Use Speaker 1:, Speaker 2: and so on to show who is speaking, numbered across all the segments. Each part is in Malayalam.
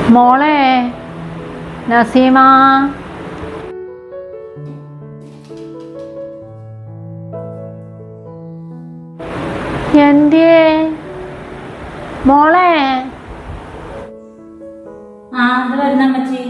Speaker 1: മോളെ നസീമ എന്തേ മോളെ
Speaker 2: ആ അത് വരുന്ന അമ്മച്ചി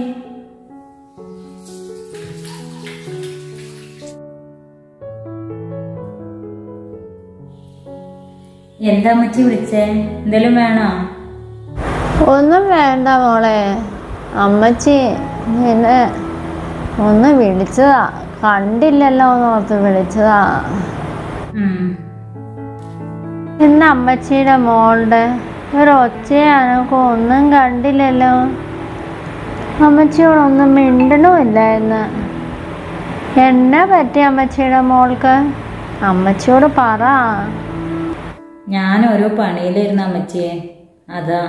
Speaker 2: എന്താ അമ്മച്ചി വിളിച്ചേ എന്തേലും വേണോ
Speaker 1: ഒന്നും വേണ്ട മോളെ അമ്മച്ചി നിന്നെ ഒന്ന് വിളിച്ചതാ കണ്ടില്ലല്ലോ എന്ന് ഓർത്ത് വിളിച്ചതാ
Speaker 2: ഉം.
Speaker 1: ഇന്ന് അമ്മച്ചിയുടെ മോളുടെ ഒരു ഒച്ചയാനൊക്കെ ഒന്നും കണ്ടില്ലല്ലോ അമ്മച്ചിയോടൊന്നും മിണ്ടണമില്ല എന്ന് എന്നാ പറ്റി അമ്മച്ചിയുടെ മോൾക്ക് അമ്മച്ചിയോട് പറ
Speaker 2: ഞാൻ ഓരോ പണിയിലിരുന്ന അമ്മച്ചിയെ അതാ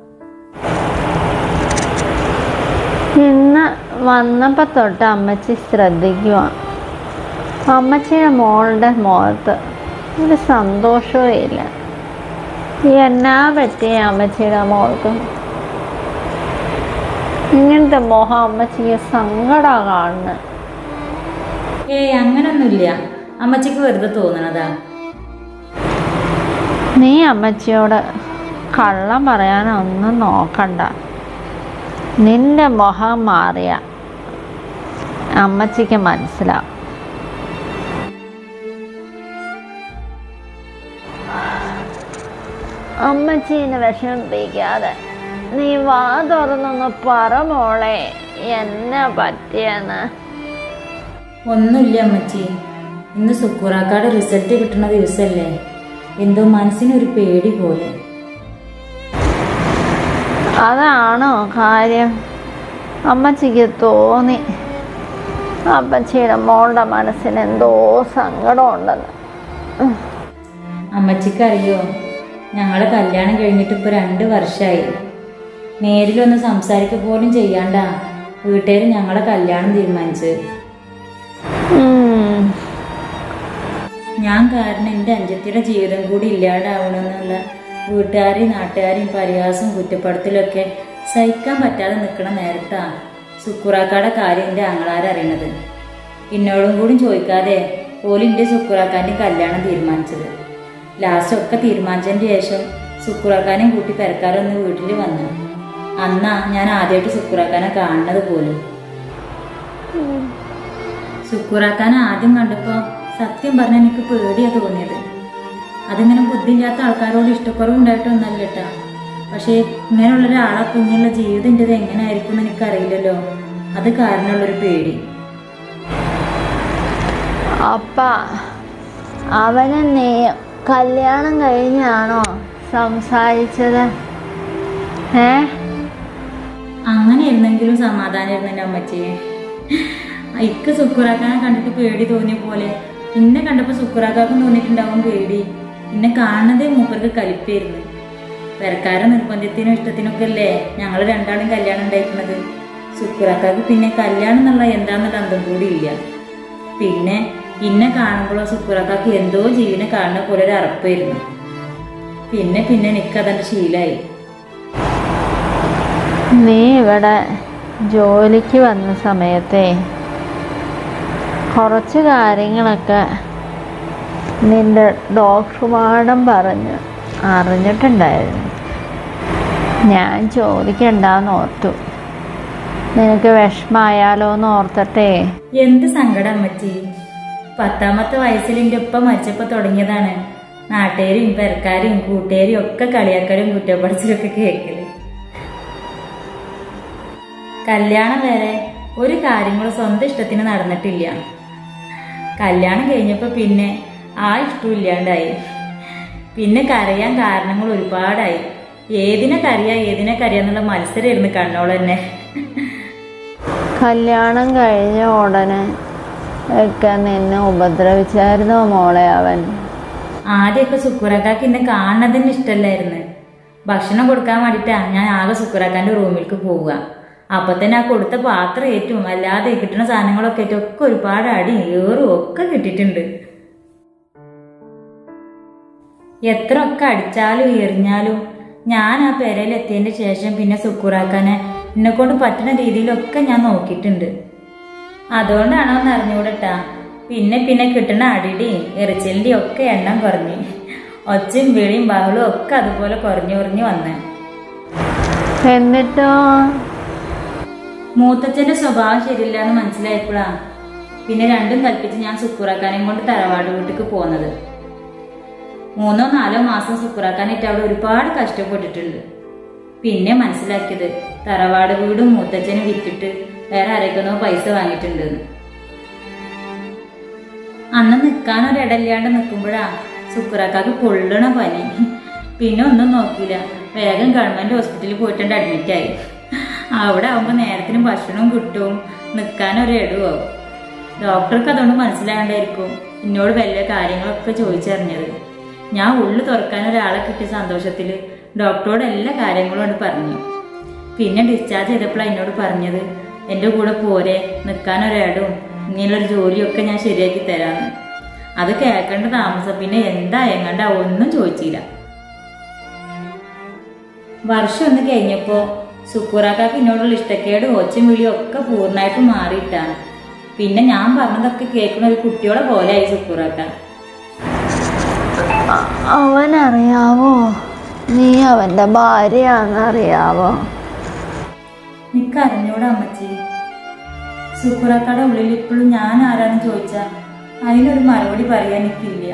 Speaker 1: ഇന്ന് വന്നപ്പോൾ തൊട്ട് അമ്മച്ചി ശ്രദ്ധിക്കുക അമ്മച്ചിയുടെ മോളുടെ മുഖത്ത് ഒരു സന്തോഷവും ഇല്ല എന്നാ പറ്റിയ അമ്മച്ചിയുടെ മോൾക്ക് ഇങ്ങനത്തെ മോഹം അമ്മച്ചിക്ക് സങ്കടം കാണുന്നത്
Speaker 2: ഏയ് അങ്ങനൊന്നുമില്ല അമ്മച്ചിക്ക് വെറുതെ തോന്നണതാ
Speaker 1: നീ അമ്മച്ചിയോട് കള്ളം പറയാനൊന്നും നോക്കണ്ട നിന്റെ മുഖം മാറിയ അമ്മച്ചിക്ക് മനസ്സിലാവും അമ്മച്ചീനെ വിഷമിപ്പിക്കാതെ നീ വാ തുറന്നൊന്ന് പറ മോളെ എന്നാ പറ്റിയെന്ന്
Speaker 2: ഒന്നുമില്ല അമ്മച്ചി ഇന്ന് സുക്കൂറാക്കാട് റിസൾട്ട് കിട്ടുന്ന ദിവസമല്ലേ എന്തോ മനസ്സിനൊരു പേടി പോലെ
Speaker 1: അതാണോ കാര്യം അമ്മച്ചിക്ക് തോന്നി അപ്പച്ചിയുടെ മോളുടെ മനസ്സിന് എന്തോ സങ്കടമുണ്ടെന്ന്
Speaker 2: അമ്മച്ചിക്കറിയോ ഞങ്ങളെ കല്യാണം കഴിഞ്ഞിട്ട് ഇപ്പൊ രണ്ട് വർഷമായി നേരിലൊന്ന് സംസാരിക്കുക പോലും ചെയ്യാണ്ടാ വീട്ടുകാർ ഞങ്ങളെ കല്യാണം തീരുമാനിച്ചത്
Speaker 1: ഉം.
Speaker 2: ഞാൻ കാരണം എൻ്റെ അഞ്ചത്തിയുടെ ജീവിതം കൂടി ഇല്ലാണ്ടാവണമെന്നുള്ള വീട്ടുകാരെയും നാട്ടുകാരെയും പരിഹാസവും കുറ്റപ്പെടുത്തലൊക്കെ സഹിക്കാൻ പറ്റാതെ നിൽക്കണ നേരത്താ സുക്കുറാക്കാടെ കാര്യം എൻ്റെ ആങ്ങളാരറിയണത് എന്നോടും കൂടി ചോദിക്കാതെ പോലും എൻ്റെ സുക്കുറാക്കാൻ്റെ കല്യാണം തീരുമാനിച്ചത് ലാസ്റ്റ് ഒക്കെ തീരുമാനിച്ചതിന് ശേഷം സുക്കുറാക്കാനെയും കൂട്ടി പെരക്കാരൊന്ന് വീട്ടിൽ വന്നു അന്നാ ഞാൻ ആദ്യമായിട്ട് സുക്കുറാക്കാനെ കാണുന്നത് പോലും സുക്കുറാക്കാൻ ആദ്യം കണ്ടപ്പോ സത്യം പറഞ്ഞ എനിക്ക് പേടിയാ തോന്നിയത് അതിങ്ങനെ ബുദ്ധിയില്ലാത്ത ആൾക്കാരോട് ഇഷ്ടക്കുറവ് ഉണ്ടായിട്ടൊന്നല്ല കേട്ടാ പക്ഷേ ഇങ്ങനെയുള്ള ഒരാളെ കുഞ്ഞുള്ള ജീവിതം എൻ്റെത് എങ്ങനെയായിരിക്കും എന്ന് എനിക്കറിയില്ലല്ലോ അത് കാരണമുള്ളൊരു പേടി
Speaker 1: അപ്പ അവനെ നീ കല്യാണം കഴിഞ്ഞാണോ സംസാരിച്ചത് ഏ
Speaker 2: അങ്ങനെ ഇരുന്നെങ്കിലും സമാധാനമായിരുന്നു എൻ്റെ അമ്മച്ചിയെ ഇക്ക് സുക്കുറാക്കാനെ കണ്ടിട്ട് പേടി തോന്നിയ പോലെ ഇന്നെ കണ്ടപ്പോൾ സുക്കുറാക്കാക്കും തോന്നിയിട്ടുണ്ടാവും പേടി എന്നെ കാണുന്നതേ മൂപ്പർക്ക് കലിപ്പായിരുന്നു പെരക്കാരെ നിർബന്ധത്തിനും ഇഷ്ടത്തിനൊക്കെ അല്ലേ ഞങ്ങൾ രണ്ടാളും കല്യാണം ഉണ്ടായിരിക്കുന്നത് സുക്കുറാക്കാക്ക് പിന്നെ കല്യാണം എന്നുള്ള എന്താന്നുള്ള അന്തം കൂടി ഇല്ല പിന്നെ ഇന്നെ കാണുമ്പോഴോ സുക്കുറാക്കാക്ക് എന്തോ ജീവനെ കാണുന്ന പോലെ ഒരു അറപ്പായിരുന്നു പിന്നെ പിന്നെ എനിക്കതെൻ്റെ ശീലമായി
Speaker 1: നീ ഇവിടെ ജോലിക്ക് വന്ന സമയത്തെ കുറച്ച് കാര്യങ്ങളൊക്കെ നിന്റെ ഡോക്ടർമാടം പറഞ്ഞ് അറിഞ്ഞിട്ടുണ്ടായിരുന്നു ഞാൻ ചോദിക്കണ്ടെന്ന് ഓർത്തു നിനക്ക് വിഷമായാലോ എന്ന് ഓർത്തിട്ടേ
Speaker 2: എന്ത് സങ്കടം അമ്മച്ചി പത്താമത്തെ വയസ്സിൽ എൻ്റെ ഉപ്പ മരിച്ചപ്പോ തുടങ്ങിയതാണ് നാട്ടുകാരും പെരക്കാരും കൂട്ടുകാരും ഒക്കെ കളിയാക്കലും കുറ്റപ്പെടുത്തലും ഒക്കെ കേൾക്കല് കല്യാണം വരെ ഒരു കാര്യങ്ങളും സ്വന്തം ഇഷ്ടത്തിന് നടന്നിട്ടില്ല കല്യാണം കഴിഞ്ഞപ്പോ പിന്നെ ആ ഇഷ്ടം ഇല്ലാണ്ടായി പിന്നെ കരയാൻ കാരണങ്ങൾ ഒരുപാടായി ഏതിനെ കരയാ ഏതിനെ കരയാന്നുള്ള മത്സരമായിരുന്നു കണ്ണോൾ തന്നെ
Speaker 1: കല്യാണം കഴിഞ്ഞ ഉടനെ ഒക്കെ നിന്നെ ഉപദ്രവിച്ചായിരുന്നോ മോളെ അവൻ
Speaker 2: ആദ്യമൊക്കെ സുക്കുറാക്കാക്ക് എന്നെ കാണുന്നതിന് ഇഷ്ടമല്ലായിരുന്നു ഭക്ഷണം കൊടുക്കാൻ വേണ്ടിയിട്ടാ ഞാൻ ആകെ സുക്കുറാക്കാന്റെ റൂമിലേക്ക് പോവുക അപ്പൊ തന്നെ ആ കൊടുത്ത പാത്രം ഏറ്റും അല്ലാതെ കിട്ടുന്ന സാധനങ്ങളൊക്കെ ഏറ്റും ഒക്കെ ഒരുപാട് അടി ഏറും ഒക്കെ കിട്ടിയിട്ടുണ്ട് എത്ര ഒക്കെ അടിച്ചാലും എറിഞ്ഞാലും ഞാൻ ആ പെരയിൽ എത്തിയതിന്റെ ശേഷം പിന്നെ സുക്കുറാക്കാനെ എന്നെക്കൊണ്ട് പറ്റുന്ന രീതിയിലൊക്കെ ഞാൻ നോക്കിയിട്ടുണ്ട് അതുകൊണ്ടാണോ എന്ന് അറിഞ്ഞുകൂടട്ടാ പിന്നെ പിന്നെ കിട്ടുന്ന അടിയുടെയും എറിച്ചിലിന്റെയും ഒക്കെ എണ്ണം കുറഞ്ഞു ഒച്ചയും വിളിയും ബഹളവും ഒക്കെ അതുപോലെ കുറഞ്ഞു കുറഞ്ഞു വന്നേ
Speaker 1: എന്നിട്ടോ
Speaker 2: മൂത്തച്ഛന്റെ സ്വഭാവം ശരിയില്ല എന്ന് മനസ്സിലായപ്പോഴാ പിന്നെ രണ്ടും കൽപ്പിച്ച് ഞാൻ സുക്കുറാക്കാനെയും കൊണ്ട് തറവാട് വീട്ടിക്ക് പോകുന്നത് മൂന്നോ നാലോ മാസം സുക്കുറാക്കാനായിട്ട് അവിടെ ഒരുപാട് കഷ്ടപ്പെട്ടിട്ടുണ്ട് പിന്നെ മനസ്സിലാക്കിയത് തറവാട് വീടും മൂത്തച്ഛനും വിറ്റിട്ട് വേറെ ആരൊക്കെന്നോ പൈസ വാങ്ങിയിട്ടുണ്ടെന്ന് അന്ന് നിൽക്കാൻ ഒരു ഇടയില്ലാണ്ട് നിൽക്കുമ്പോഴാ സുക്കുറാക്കാക്ക് പൊള്ളണ പനി പിന്നെ ഒന്നും നോക്കിയില്ല വേഗം ഗവൺമെന്റ് ഹോസ്പിറ്റലിൽ പോയിട്ടുണ്ട് അഡ്മിറ്റായി അവിടെ ആവുമ്പോൾ നേരത്തിന് ഭക്ഷണവും കിട്ടും നിൽക്കാൻ ഒരു ഇടവും ഡോക്ടർക്ക് അതുകൊണ്ട് മനസ്സിലാകണ്ടായിരിക്കും എന്നോട് വലിയ കാര്യങ്ങളൊക്കെ ചോദിച്ചറിഞ്ഞത് ഞാൻ ഉള്ളു തുറക്കാൻ ഒരാളെ കിട്ടിയ സന്തോഷത്തിൽ ഡോക്ടറോട് എല്ലാ കാര്യങ്ങളും കൊണ്ട് പറഞ്ഞു പിന്നെ ഡിസ്ചാർജ് ചെയ്തപ്പോഴാണ് എന്നോട് പറഞ്ഞത് എൻ്റെ കൂടെ പോരെ നിൽക്കാൻ ഒരിടവും ഇങ്ങനെയൊരു ജോലിയൊക്കെ ഞാൻ ശരിയാക്കി തരാമെന്ന് അത് കേൾക്കേണ്ട താമസം പിന്നെ എന്താ എങ്ങണ്ട ഒന്നും ചോദിച്ചില്ല വർഷം ഒന്ന് കഴിഞ്ഞപ്പോ സുക്കൂറാക്കാക്ക് എന്നോടുള്ള ഇഷ്ടക്കേട് ഒച്ചും വിളിയും ഒക്കെ പൂർണ്ണമായിട്ടും മാറിയിട്ടാണ് പിന്നെ ഞാൻ പറഞ്ഞതൊക്കെ കേൾക്കുന്ന ഒരു കുട്ടിയോടെ പോലെയായി സുക്കൂറാക്ക
Speaker 1: അ- അവനറിയാവോ നീ അവന്റെ ഭാര്യയാണെന്നറിയാവോ
Speaker 2: നിനക്ക് അറിഞ്ഞൂടാ അമ്മച്ചി സുക്കൂറാക്കയുടെ ഉള്ളിൽ ഇപ്പോഴും ഞാൻ ആരാന്ന് ചോദിച്ചാ അതിനൊരു മറുപടി പറയാൻ എനിക്കില്ല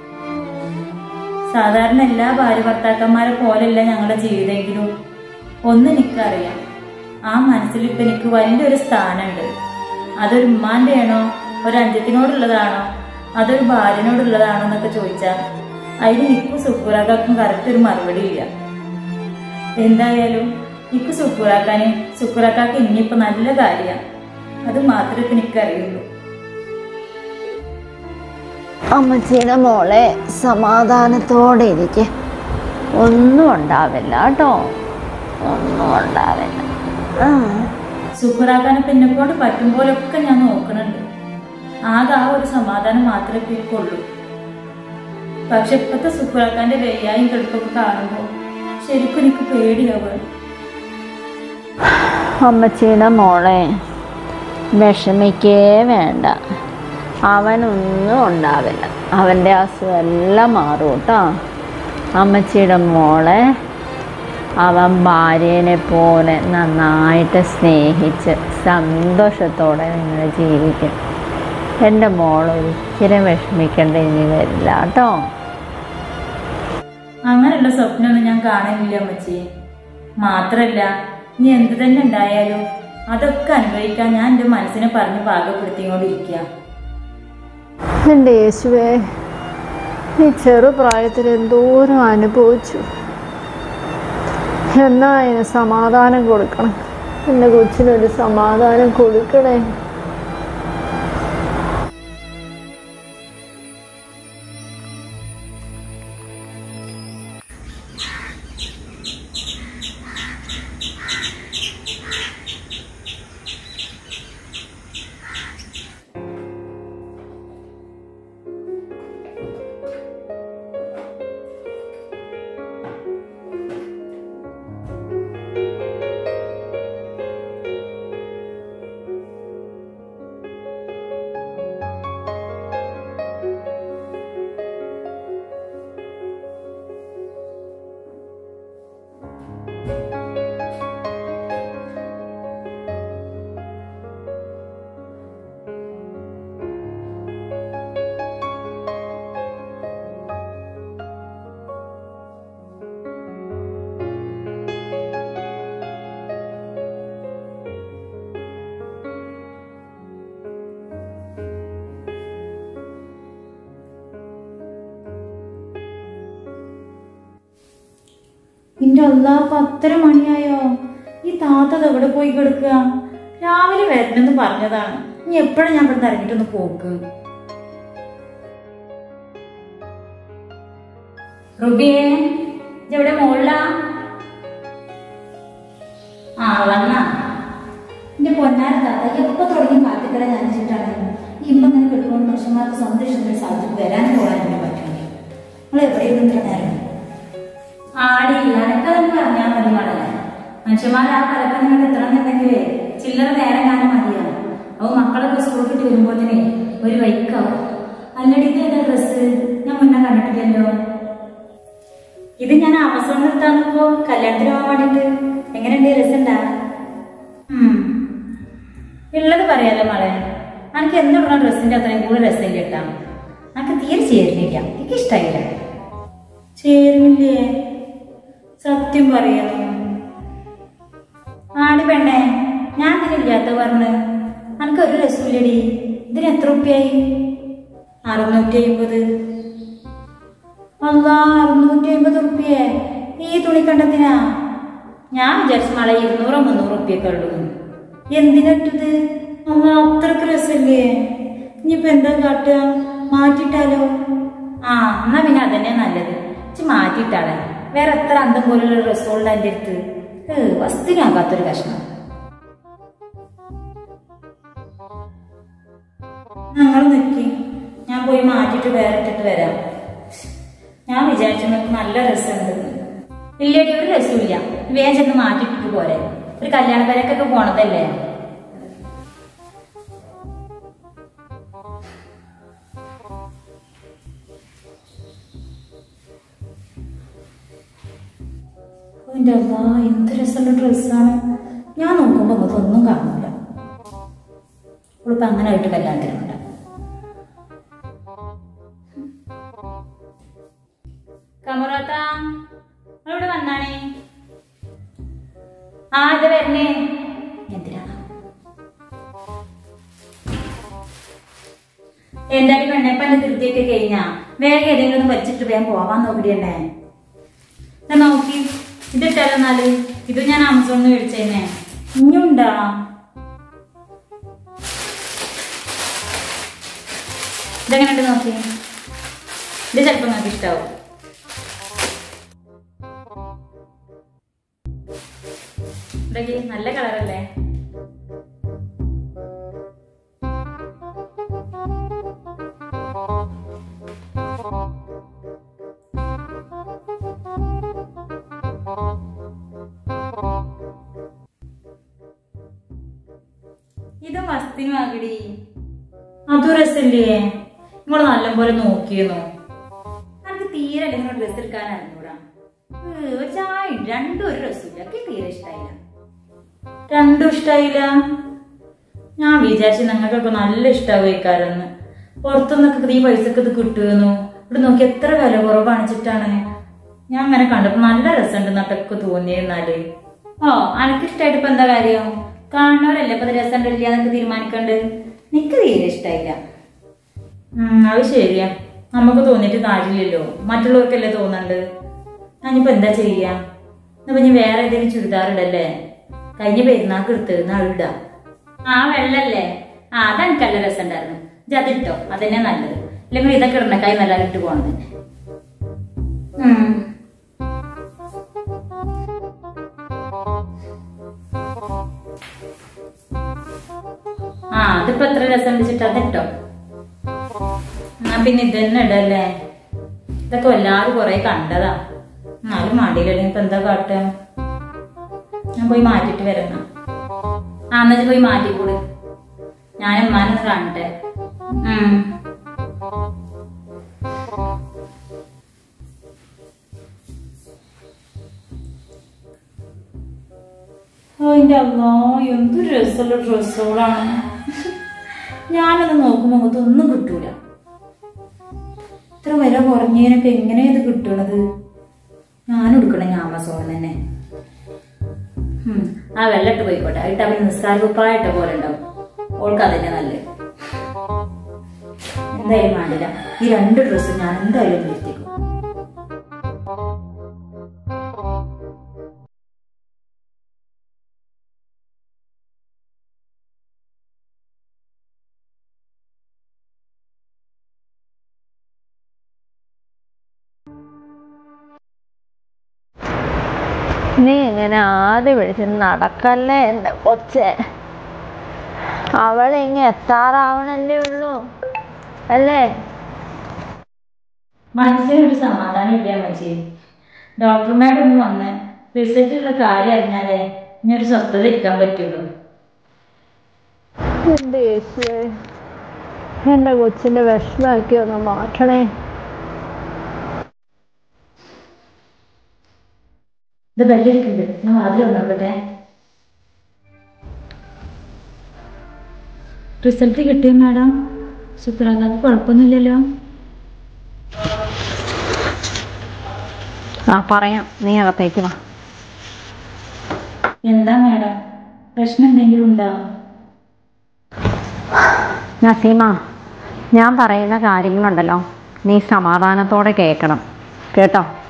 Speaker 2: സാധാരണ എല്ലാ ഭാര്യ ഭർത്താക്കന്മാരെ പോലെയല്ല ഞങ്ങളുടെ ജീവിതമെങ്കിലും ഒന്ന് എനിക്കറിയാം ആ മനസ്സിലിട്ട് എനിക്ക് വലിയൊരു സ്ഥാനമുണ്ട് അതൊരു ഉമ്മാന്റെ ആണോ ഒരു അഞ്ചത്തിനോടുള്ളതാണോ അതൊരു ഭാര്യനോടുള്ളതാണോ എന്നൊക്കെ ചോദിച്ചാൽ അതിന് എനിക്ക് സുക്കൂറാക്കാക്കും കറക്റ്റ് ഒരു മറുപടി ഇല്ല എന്തായാലും എനിക്ക് സുക്കൂറാക്കാനും സുക്കൂറാക്കാക്ക് ഇനിയിപ്പോ നല്ല കാര്യമാണ് അത് മാത്രമേ എനിക്കറിയുള്ളൂ
Speaker 1: അമ്മച്ചിയുടെ മോളെ സമാധാനത്തോടെ ഇരിക്കെ ഒന്നും ഉണ്ടാവില്ല കേട്ടോ ഒന്നും ഉണ്ടാവില്ല ആ
Speaker 2: സുഖറാക്കാനെ പിന്നെക്കൊണ്ട് പറ്റും പോലൊക്കെ ഞാൻ നോക്കണുണ്ട് ആകെ ആ ഒരു സമാധാനം മാത്രമേ എനിക്കുള്ളൂ പക്ഷെ ഇപ്പത്തെ സുഖറാക്കാന്റെ വയ്യായും കെടുപ്പൊക്കെ കാണുമ്പോൾ ശരിക്കും എനിക്ക് പേടിയാവുക
Speaker 1: അമ്മച്ചിയുടെ മോളെ വിഷമിക്കേ വേണ്ട അവനൊന്നും ഉണ്ടാവില്ല അവൻ്റെ അസുഖം എല്ലാം മാറും കേട്ടോ അമ്മച്ചിയുടെ മോളെ അവൻ ഭാര്യേനെ പോലെ നന്നായിട്ട് സ്നേഹിച്ച് സന്തോഷത്തോടെ നിങ്ങൾ ജീവിക്കും എൻ്റെ മോൾ ഒരിക്കലും വിഷമിക്കേണ്ട ഇനി വരില്ല കേട്ടോ
Speaker 2: അങ്ങനെയുള്ള സ്വപ്നമൊന്നും ഞാൻ കാണുന്നില്ല അമ്മച്ചി മാത്രല്ല ഇനി എന്ത് തന്നെ ഉണ്ടായാലും അതൊക്കെ അനുഭവിക്കാൻ ഞാൻ എൻ്റെ മനസ്സിനെ പറഞ്ഞ് പാകപ്പെടുത്തിക്കൊണ്ടിരിക്കുക
Speaker 1: എൻ്റെ യേശുവേ ഈ ചെറുപ്രായത്തിൽ എന്തോരം അനുഭവിച്ചു എന്നാ അതിന് സമാധാനം കൊടുക്കണം എൻ്റെ കൊച്ചിനൊരു സമാധാനം കൊടുക്കണേ
Speaker 2: എന്റെ അല്ലാ പത്തര മണിയായോ ഈ താത്ത ദേ എവിടെ പോയി കിടക്കുക രാവിലെ വരണമെന്ന് പറഞ്ഞതാണ് ഇനി എപ്പോഴാണ് ഞാൻ ഇവിടെ ഇറങ്ങിയിട്ടൊന്ന് പോക്ക് റുബിയേ ഇജ്ജ് എവിടെ മോളിലാ ആ വന്നാ എന്റെ പൊന്നാര താത്ത എപ്പോ തുടങ്ങി കാത്തിക്കട ഞാൻ വെച്ചിട്ടാണ് ഇമ്മ ഇങ്ങനെ കിടക്കൊണ്ട് മനുഷ്യന്മാർക്ക് സ്വന്തം ഇഷ്ടത്തിന് സാധിച്ചു വരാൻ പോകാൻ പറ്റുമെങ്കിൽ നിങ്ങൾ എവിടെ ഇരുന്നിട്ട് നേരം ആടി അനക്കതെന്ന് പറഞ്ഞാൽ മതി മകളെ മനുഷ്യന്മാർ ആ കലക്കങ്ങൾക്ക് എത്തണമെന്നുണ്ടെങ്കിലേ ചില്ലറ നേരം കാലം മതിയാണ് അപ്പൊ മക്കളൊക്കെ സ്കൂൾ കിട്ടി വരുമ്പോഴത്തേനെ ഒരു വൈക്കാവും അല്ലടി ഇത് ഏതാ ഡ്രസ്സ് ഞാൻ മുന്നേ കണ്ടിട്ടില്ലല്ലോ ഇത് ഞാൻ ആമസോണിൽ എടുത്താന്നിപ്പോ കല്യാണത്തിന് പോകാൻ വേണ്ടിട്ട് എങ്ങനെയുണ്ട് രസണ്ടാ ഉം ഉള്ളത് പറയാലോ മോളെ എനിക്ക് എന്തിടുന്ന ഡ്രസ്സിന്റെ അത്രയും കൂടെ രസമില്ല കേട്ടാ എനിക്ക് തീരെ ചേരുന്നില്ല എനിക്ക് ഇഷ്ടമായില്ല ചേരുന്നില്ലേ സത്യം പറയുന്നു ആടി പെണ്ണേ ഞാൻ ഇതിനില്ലാത്ത പറഞ്ഞ് എനിക്ക് ഒരു രസമില്ലടി ഇതിന് എത്ര റുപ്യായി അറുന്നൂറ്റി അമ്പത് അല്ലാ അറുന്നൂറ്റി അമ്പത് റുപ്യേ ഈ തുണിക്കണ്ടത്തിനാ ഞാൻ വിചാരിച്ചു മളെ ഇരുന്നൂറോ മുന്നൂറ് റുപ്യൊക്കെ ഉള്ളൂ എന്തിനട്ടത് അമ്മ അത്രക്ക് രസല്ലേ ഇനിയിപ്പോ എന്താ കാട്ടുക മാറ്റിട്ടാലോ ആ എന്നാ പിന്നെ അതന്നെ നല്ലത് ഇച്ചി മാറ്റിയിട്ടാളെ വേറെ എത്ര അന്തം പോലുള്ള ഡ്രസ്സുകളുടെ എൻ്റെ അടുത്ത് ഏ വസ്തുനാകാത്തൊരു കഷ്ണം ഞങ്ങൾ നിൽക്കി ഞാൻ പോയി മാറ്റിയിട്ട് വേറെ ഇട്ടിട്ട് വരാം ഞാൻ വിചാരിച്ചു നിങ്ങൾക്ക് നല്ല രസമുണ്ട് ഇല്ലേടി ഒരു രസമില്ല വേഗം ചെന്ന് മാറ്റിട്ടിട്ട് പോരെ ഒരു കല്യാണ പേരക്കൊക്കെ പോണതല്ലേ എൻ്റെ അല്ലാ എന്ത് രസമുള്ള ഡ്രസ്സാണ് ഞാൻ നോക്കുമ്പോൾ അതൊന്നും കാണില്ല ഇവളിപ്പോ അങ്ങനെ ആയിട്ട് കല്യാണത്തിനുണ്ട് കമറാത്ത ഇവിടെ വന്നാണേ ആ ഇത് വരണേ എന്തിനാണ് എന്തായാലും പെണ്ണപ്പം എന്റെ ധൃതിയൊക്കെ കഴിഞ്ഞാ വേഗം ഏതെങ്കിലും ഒന്ന് വലിച്ചിട്ട് വേഗം പോവാൻ നോക്കിയണ്ടേ ഞാൻ നോക്കി ഇതിട്ടാലോ എന്നാല് ഇത് ഞാൻ ആമസോണിൽ മേടിച്ചേനെ ഇനിയുണ്ടാ ഇതെങ്ങനെയുണ്ട് നോക്കി ഇത് ചിലപ്പോ നിങ്ങൾക്ക് ഇഷ്ടാവും ഇതൊക്കെ നല്ല കളറല്ലേ ഇത് മസ്തിനും ആകടി അതു രസല്ലേ നിങ്ങൾ നല്ലപോലെ നോക്കിയെന്നോ എനിക്ക് തീരെ അല്ലെങ്കിൽ ഡ്രസ് എടുക്കാൻ അറിഞ്ഞൂടാ ഏ, ഒരു ചായ രണ്ടും ഒരു രസമില്ല എനിക്ക് തീരെ ഇഷ്ടായില്ല രണ്ടും ഇഷ്ടായില്ല ഞാൻ വിചാരിച്ചു നിങ്ങൾക്കൊക്കെ നല്ല ഇഷ്ടാവുമായിക്കാരെന്ന് പുറത്തുനിന്നൊക്കെ ഈ പൈസക്ക് ഇത് കിട്ടുമെന്നു ഇവിടെ നോക്കി എത്ര വില കുറവാണിച്ചിട്ടാണ് ഞാൻ അങ്ങനെ കണ്ടപ്പോ നല്ല രസമുണ്ട് നട്ടൊക്കെ തോന്നിയിരുന്നാല് ഓ അനക്ക് ഇഷ്ടായിട്ട് ഇപ്പൊ എന്താ കാര്യം കാണുന്നവരല്ലേ ഇപ്പൊ ഇത് രസമുണ്ടില്ല എന്നൊക്കെ തീരുമാനിക്കണ്ട് നിക്ക് തീരെ ഇഷ്ടായില്ല ഉം, അത് ശരിയാ നമുക്ക് തോന്നിയിട്ട് കാര്യമില്ലല്ലോ മറ്റുള്ളവർക്കല്ലേ തോന്നണ്ട് ഞാനിപ്പോ എന്താ ചെയ്യാ എന്നാ ഇനി വേറെ ഏതെങ്കിലും ചുരിദാർ ഇടല്ലേ കഴിഞ്ഞ പെരുന്നാൾക്ക് എടുത്ത് നഴുട ആ വെള്ളല്ലേ ആ അതെനിക്കല്ല രസം ഉണ്ടായിരുന്നു ഇത് അതിട്ടോ അതന്നെ നല്ലത് അല്ലെങ്കിൽ ഇതൊക്കെ ഇടണക്കായി നല്ല ഇട്ട് പോണത് ഉം. ആ അതിപ്പോ എത്ര രസം വെച്ചിട്ട് അതിട്ടോ എന്നാ പിന്നെ ഇതന്നെ ഇടല്ലേ ഇതൊക്കെ എല്ലാരും കൊറേ കണ്ടതാ എന്നാലും മടിയിലല്ലേ ഇപ്പൊ എന്താ കാട്ടുക ഞാൻ പോയി മാറ്റിട്ട് വരണം ആ എന്നാ ഇജ്ജ് പോയി മാറ്റിക്കൂട് ഞാൻ ഉമ്മാനൊന്ന് കാണട്ടെ ഉം അതിന്റെ അമ്മോ എന്ത് രസമുള്ള ഡ്രസ്സുകളാണ് ഞാനത് നോക്കുമ്പോ അങ്ങോട്ട് ഒന്നും കിട്ടൂല ഇത്ര വില കുറഞ്ഞതിനൊക്കെ എങ്ങനെയാ ഇത് കിട്ടണത് ഞാൻ എടുക്കണം ഞാൻ ആമസോണിൽ തന്നെ ഉം, ആ വെള്ളിട്ട് പോയിക്കോട്ടെ അതിട്ട് അവന് നിസ്കാര കുപ്പായിട്ട പോലെ ഉണ്ടാവും ഓൾക്ക് അതന്നെ നല്ലത് എന്തായാലും വേണ്ടില്ല ഈ രണ്ട് ഡ്രസ്സും ഞാൻ എന്തായാലും നിർത്തിക്കും
Speaker 1: നീ ഇങ്ങനെ ആദ്യം വിളിച്ച് നടക്കല്ലേ എൻ്റെ കൊച്ചെ അവൾ ഇങ്ങ എത്താറാവണല്ലേ ഉള്ളൂ അല്ലേ
Speaker 2: മനസ്സിനൊരു സമാധാനം ഇല്ല മച്ചി ഡോക്ടർമാരൊന്ന് വന്ന് റിസൾട്ടുള്ള കാര്യം അറിഞ്ഞാലേ ഇനി ഒരു സ്വസ്ഥത ഇരിക്കാൻ പറ്റുള്ളൂ
Speaker 1: എൻ്റെ യേശുവേ എൻ്റെ കൊച്ചിൻ്റെ വിഷമമൊക്കെ ഒന്ന് മാറ്റണേ
Speaker 2: ഇത് ബെല്ലടിക്കുന്നുണ്ട് ഞാൻ വാതിൽ നോക്കട്ടെ റിസൾട്ട് കിട്ടിയോ മാഡം സുപ്രാകാക്ക് കുഴപ്പമൊന്നുമില്ലല്ലോ
Speaker 1: ആ പറയാം നീ അകത്തേക്ക് വാ
Speaker 2: എന്താ മാഡം പ്രശ്നം എന്തെങ്കിലും ഉണ്ടോ
Speaker 1: നസീമ ഞാൻ പറയുന്ന കാര്യങ്ങളുണ്ടല്ലോ നീ സമാധാനത്തോടെ കേൾക്കണം കേട്ടോ